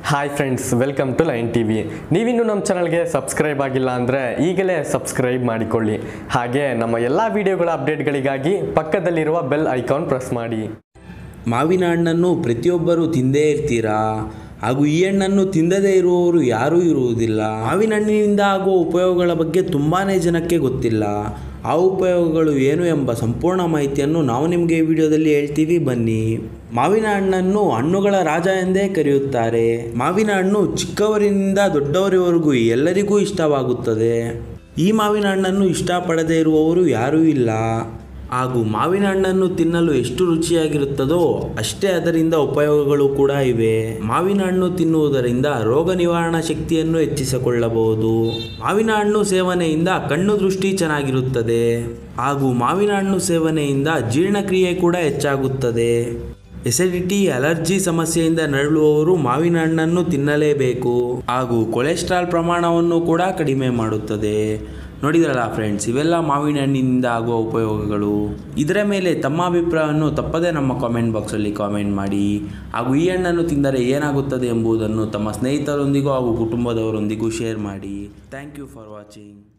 hi friends welcome to Line T V ನೀವಿನ್ನೂ ನಮ್ಮ ಚಾನಲ್ಗೆ ಸಬ್ಸ್ಕ್ರೈಬ್ ಆಗಿಲ್ಲ ಅಂದರೆ ಈಗಲೇ ಸಬ್ಸ್ಕ್ರೈಬ್ ಮಾಡಿಕೊಳ್ಳಿ ಹಾಗೆ ನಮ್ಮ ಎಲ್ಲ ವಿಡಿಯೋಗಳ ಅಪ್ಡೇಟ್ಗಳಿಗಾಗಿ ಪಕ್ಕದಲ್ಲಿರುವ ಬೆಲ್ ಐಕಾನ್ ಪ್ರೆಸ್ ಮಾಡಿ ಮಾವಿನ ಹಣ್ಣನ್ನು ಪ್ರತಿಯೊಬ್ಬರು ತಿಂದೇ ಇರ್ತೀರಾ ಹಾಗೂ ಈ ಹಣ್ಣನ್ನು ತಿಂದದೇ ಇರುವವರು ಯಾರೂ ಇರುವುದಿಲ್ಲ ಮಾವಿನ ಹಣ್ಣಿನಿಂದ ಆಗುವ ಉಪಯೋಗಗಳ ಬಗ್ಗೆ ತುಂಬಾ ಜನಕ್ಕೆ ಗೊತ್ತಿಲ್ಲ ಆ ಉಪಯೋಗಗಳು ಏನು ಎಂಬ ಸಂಪೂರ್ಣ ಮಾಹಿತಿಯನ್ನು ನಾವು ನಿಮಗೆ ಈ ವಿಡಿಯೋದಲ್ಲಿ ಹೇಳ್ತೀವಿ ಬನ್ನಿ ಮಾವಿನ ಹಣ್ಣನ್ನು ಹಣ್ಣುಗಳ ರಾಜ ಎಂದೇ ಕರೆಯುತ್ತಾರೆ ಮಾವಿನ ಹಣ್ಣು ಚಿಕ್ಕವರಿನಿಂದ ದೊಡ್ಡವರಿವರೆಗೂ ಎಲ್ಲರಿಗೂ ಇಷ್ಟವಾಗುತ್ತದೆ ಈ ಮಾವಿನ ಹಣ್ಣನ್ನು ಇಷ್ಟಪಡದೇ ಇರುವವರು ಯಾರೂ ಇಲ್ಲ ಹಾಗೂ ಮಾವಿನ ಹಣ್ಣನ್ನು ತಿನ್ನಲು ಎಷ್ಟು ರುಚಿಯಾಗಿರುತ್ತದೋ ಅಷ್ಟೇ ಅದರಿಂದ ಉಪಯೋಗಗಳು ಕೂಡ ಇವೆ ಮಾವಿನ ಹಣ್ಣು ತಿನ್ನುವುದರಿಂದ ರೋಗ ನಿವಾರಣಾ ಶಕ್ತಿಯನ್ನು ಹೆಚ್ಚಿಸಿಕೊಳ್ಳಬಹುದು ಮಾವಿನ ಹಣ್ಣು ಸೇವನೆಯಿಂದ ಕಣ್ಣು ದೃಷ್ಟಿ ಚೆನ್ನಾಗಿರುತ್ತದೆ ಹಾಗೂ ಮಾವಿನ ಹಣ್ಣು ಸೇವನೆಯಿಂದ ಜೀರ್ಣಕ್ರಿಯೆ ಕೂಡ ಹೆಚ್ಚಾಗುತ್ತದೆ ಎಸಿಡಿಟಿ ಅಲರ್ಜಿ ಸಮಸ್ಯೆಯಿಂದ ನರಳುವವರು ಮಾವಿನ ಹಣ್ಣನ್ನು ತಿನ್ನಲೇಬೇಕು ಹಾಗೂ ಕೊಲೆಸ್ಟ್ರಾಲ್ ಪ್ರಮಾಣವನ್ನು ಕೂಡ ಕಡಿಮೆ ಮಾಡುತ್ತದೆ ನೋಡಿದ್ರಲ್ಲ ಫ್ರೆಂಡ್ಸ್ ಇವೆಲ್ಲ ಮಾವಿನ ಹಣ್ಣಿನಿಂದ ಆಗುವ ಉಪಯೋಗಗಳು ಇದರ ಮೇಲೆ ತಮ್ಮ ಅಭಿಪ್ರಾಯವನ್ನು ತಪ್ಪದೇ ನಮ್ಮ ಕಾಮೆಂಟ್ ಬಾಕ್ಸಲ್ಲಿ ಕಾಮೆಂಟ್ ಮಾಡಿ ಹಾಗೂ ಈ ಹಣ್ಣನ್ನು ತಿಂದರೆ ಏನಾಗುತ್ತದೆ ಎಂಬುದನ್ನು ತಮ್ಮ ಸ್ನೇಹಿತರೊಂದಿಗೂ ಹಾಗೂ ಕುಟುಂಬದವರೊಂದಿಗೂ ಶೇರ್ ಮಾಡಿ ಥ್ಯಾಂಕ್ ಯು ಫಾರ್ ವಾಚಿಂಗ್